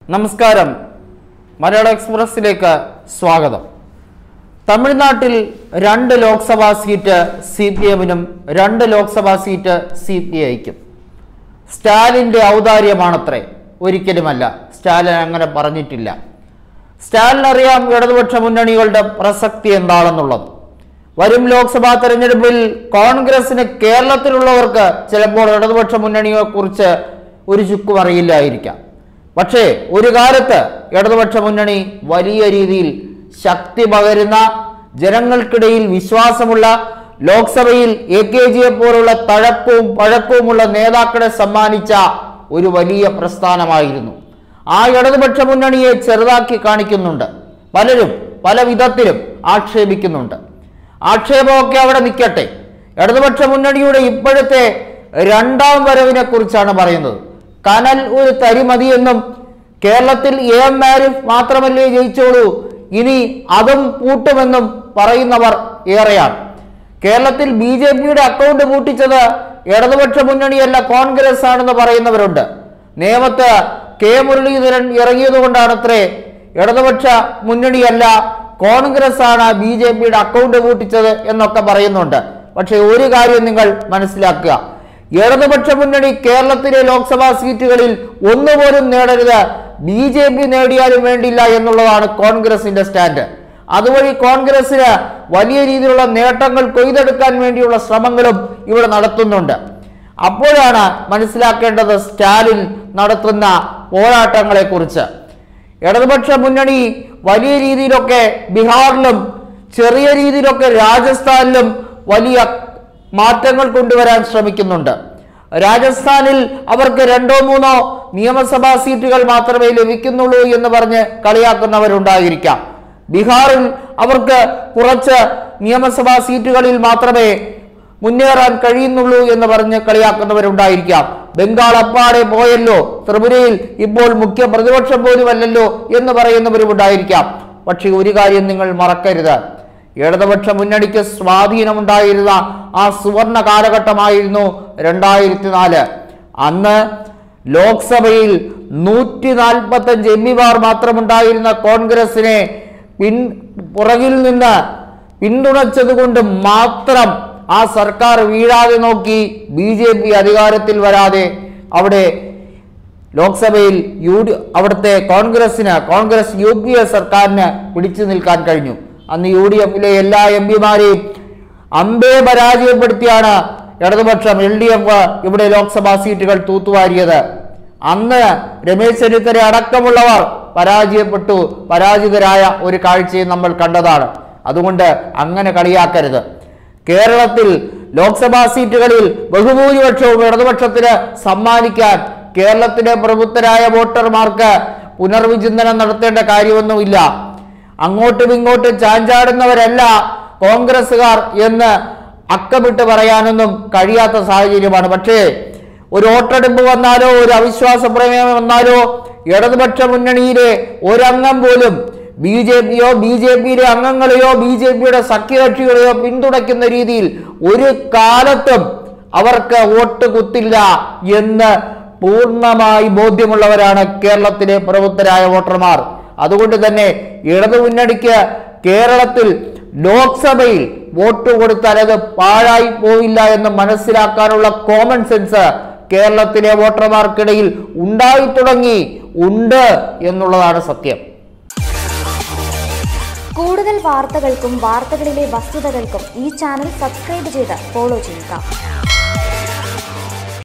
നമസ്കാരം മലയാള എക്സ്പ്രസിലേക്ക് സ്വാഗതം തമിഴ്നാട്ടിൽ രണ്ട് ലോക്സഭാ സീറ്റ് സി പി എമ്മിനും രണ്ട് ലോക്സഭാ സീറ്റ് സി പി ഐക്കും സ്റ്റാലിൻ്റെ ഔദാര്യമാണത്രേ ഒരിക്കലുമല്ല സ്റ്റാലിൻ അങ്ങനെ പറഞ്ഞിട്ടില്ല സ്റ്റാലിൻ അറിയാം ഇടതുപക്ഷ മുന്നണികളുടെ പ്രസക്തി എന്താണെന്നുള്ളത് വരും ലോക്സഭാ തെരഞ്ഞെടുപ്പിൽ കോൺഗ്രസിന് കേരളത്തിലുള്ളവർക്ക് ചിലപ്പോൾ ഇടതുപക്ഷ മുന്നണിയെക്കുറിച്ച് ഒരു ചുക്കും അറിയില്ലായിരിക്കാം പക്ഷേ ഒരു കാലത്ത് ഇടതുപക്ഷ മുന്നണി വലിയ രീതിയിൽ ശക്തി പകരുന്ന ജനങ്ങൾക്കിടയിൽ വിശ്വാസമുള്ള ലോക്സഭയിൽ എ കെ ജിയെ പോലുള്ള തഴക്കവും പഴക്കവുമുള്ള നേതാക്കളെ സമ്മാനിച്ച ഒരു വലിയ പ്രസ്ഥാനമായിരുന്നു ആ ഇടതുപക്ഷ മുന്നണിയെ ചെറുതാക്കി കാണിക്കുന്നുണ്ട് പലരും പല വിധത്തിലും ആക്ഷേപിക്കുന്നുണ്ട് ആക്ഷേപമൊക്കെ അവിടെ നിൽക്കട്ടെ ഇടതുപക്ഷ മുന്നണിയുടെ ഇപ്പോഴത്തെ രണ്ടാം വരവിനെ കുറിച്ചാണ് പറയുന്നത് കനൽ ഒരു തരി മതിയെന്നും കേരളത്തിൽ എ എം മാരിഫ് മാത്രമല്ലേ ജയിച്ചോളൂ ഇനി അതും പൂട്ടുമെന്നും പറയുന്നവർ ഏറെയാണ് കേരളത്തിൽ ബി ജെ പിയുടെ അക്കൗണ്ട് പൂട്ടിച്ചത് ഇടതുപക്ഷ മുന്നണിയല്ല കോൺഗ്രസ് ആണെന്ന് പറയുന്നവരുണ്ട് നേമത്ത് കെ മുരളീധരൻ ഇറങ്ങിയതുകൊണ്ടാണത്രേ ഇടതുപക്ഷ മുന്നണിയല്ല കോൺഗ്രസ് ആണ് ബി ജെ പിയുടെ അക്കൗണ്ട് പൂട്ടിച്ചത് എന്നൊക്കെ പറയുന്നുണ്ട് പക്ഷെ ഒരു കാര്യം നിങ്ങൾ മനസ്സിലാക്കുക ഇടതുപക്ഷ മുന്നണി കേരളത്തിലെ ലോക്സഭാ സീറ്റുകളിൽ ഒന്നുപോലും നേടരുത് ബി ജെ പി നേടിയാലും വേണ്ടില്ല എന്നുള്ളതാണ് കോൺഗ്രസിന്റെ സ്റ്റാൻഡ് അതുവഴി കോൺഗ്രസിന് വലിയ രീതിയിലുള്ള നേട്ടങ്ങൾ കൊയ്തെടുക്കാൻ വേണ്ടിയുള്ള ശ്രമങ്ങളും ഇവിടെ നടത്തുന്നുണ്ട് അപ്പോഴാണ് മനസ്സിലാക്കേണ്ടത് സ്റ്റാലിൻ നടത്തുന്ന പോരാട്ടങ്ങളെക്കുറിച്ച് ഇടതുപക്ഷ മുന്നണി വലിയ രീതിയിലൊക്കെ ബീഹാറിലും ചെറിയ രീതിയിലൊക്കെ രാജസ്ഥാനിലും വലിയ മാറ്റങ്ങൾ കൊണ്ടുവരാൻ ശ്രമിക്കുന്നുണ്ട് രാജസ്ഥാനിൽ അവർക്ക് രണ്ടോ മൂന്നോ നിയമസഭാ സീറ്റുകൾ മാത്രമേ ലഭിക്കുന്നുള്ളൂ എന്ന് പറഞ്ഞ് കളിയാക്കുന്നവരുണ്ടായിരിക്കാം ബീഹാറിൽ അവർക്ക് കുറച്ച് നിയമസഭാ സീറ്റുകളിൽ മാത്രമേ മുന്നേറാൻ കഴിയുന്നുള്ളൂ എന്ന് പറഞ്ഞ് കളിയാക്കുന്നവരുണ്ടായിരിക്കാം ബംഗാൾ അപ്പാടെ പോയല്ലോ ത്രിപുരയിൽ ഇപ്പോൾ മുഖ്യ പ്രതിപക്ഷം പോലുമല്ലല്ലോ എന്ന് പറയുന്നവരും ഉണ്ടായിരിക്കാം പക്ഷെ ഒരു കാര്യം നിങ്ങൾ മറക്കരുത് ഇടതുപക്ഷ മുന്നണിക്ക് സ്വാധീനമുണ്ടായിരുന്ന ആ സുവർണ കാലഘട്ടമായിരുന്നു രണ്ടായിരത്തി നാല് അന്ന് ലോക്സഭയിൽ നൂറ്റി നാൽപ്പത്തഞ്ച് എം പിമാർ മാത്രമുണ്ടായിരുന്ന കോൺഗ്രസിനെ പിൻ പുറകിൽ നിന്ന് പിന്തുണച്ചതുകൊണ്ട് മാത്രം ആ സർക്കാർ വീഴാതെ നോക്കി ബി ജെ പി അധികാരത്തിൽ വരാതെ അവിടെ ലോക്സഭയിൽ യു ഡി അവിടുത്തെ കോൺഗ്രസിന് കോൺഗ്രസ് യു പി എ സർക്കാരിന് പിടിച്ചു നിൽക്കാൻ കഴിഞ്ഞു അന്ന് യു ഡി എഫിലെ എല്ലാ എം പിമാരെയും അമ്പേ പരാജയപ്പെടുത്തിയാണ് ഇടതുപക്ഷം എൽ ഡി എഫ് ഇവിടെ ലോക്സഭാ സീറ്റുകൾ തൂത്തുവാരിയത് അന്ന് രമേശ് ചെന്നിത്തല അടക്കമുള്ളവർ പരാജയപ്പെട്ടു പരാജിതരായ ഒരു കാഴ്ചയും നമ്മൾ കണ്ടതാണ് അതുകൊണ്ട് അങ്ങനെ കളിയാക്കരുത് കേരളത്തിൽ ലോക്സഭാ സീറ്റുകളിൽ ബഹുഭൂരിപക്ഷവും ഇടതുപക്ഷത്തിന് സമ്മാനിക്കാൻ കേരളത്തിലെ പ്രബുദ്ധരായ വോട്ടർമാർക്ക് പുനർവിചിന്തനം നടത്തേണ്ട കാര്യമൊന്നുമില്ല അങ്ങോട്ടും ഇങ്ങോട്ടും ചാഞ്ചാടുന്നവരല്ല കോൺഗ്രസ്സുകാർ എന്ന് അക്കമിട്ട് പറയാനൊന്നും കഴിയാത്ത സാഹചര്യമാണ് പക്ഷേ ഒരു വോട്ടെടുപ്പ് വന്നാലോ ഒരു അവിശ്വാസ പ്രമേയം വന്നാലോ ഇടതുപക്ഷ മുന്നണിയിലെ ഒരംഗം പോലും ബി ജെ പിയോ ബി ജെ പിയിലെ അംഗങ്ങളെയോ ബി ജെ പിയുടെ സഖ്യകക്ഷികളെയോ പിന്തുണയ്ക്കുന്ന രീതിയിൽ ഒരു കാലത്തും അവർക്ക് വോട്ട് കുത്തില്ല എന്ന് പൂർണ്ണമായി ബോധ്യമുള്ളവരാണ് കേരളത്തിലെ പ്രബുദ്ധരായ വോട്ടർമാർ അതുകൊണ്ട് തന്നെ ഇടതു മുന്നണിക്ക് കേരളത്തിൽ ലോക്സഭയിൽ വോട്ട് കൊടുത്താൽ അത് പാഴായി പോവില്ല എന്ന് മനസ്സിലാക്കാനുള്ള കോമൺ സെൻസ് കേരളത്തിലെ വോട്ടർമാർക്കിടയിൽ ഉണ്ടായി തുടങ്ങി ഉണ്ട് എന്നുള്ളതാണ് സത്യം കൂടുതൽ വാർത്തകൾക്കും വാർത്തകളിലെ വസ്തുതകൾക്കും ഈ ചാനൽ സബ്സ്ക്രൈബ് ചെയ്ത് ഫോളോ ചെയ്യുക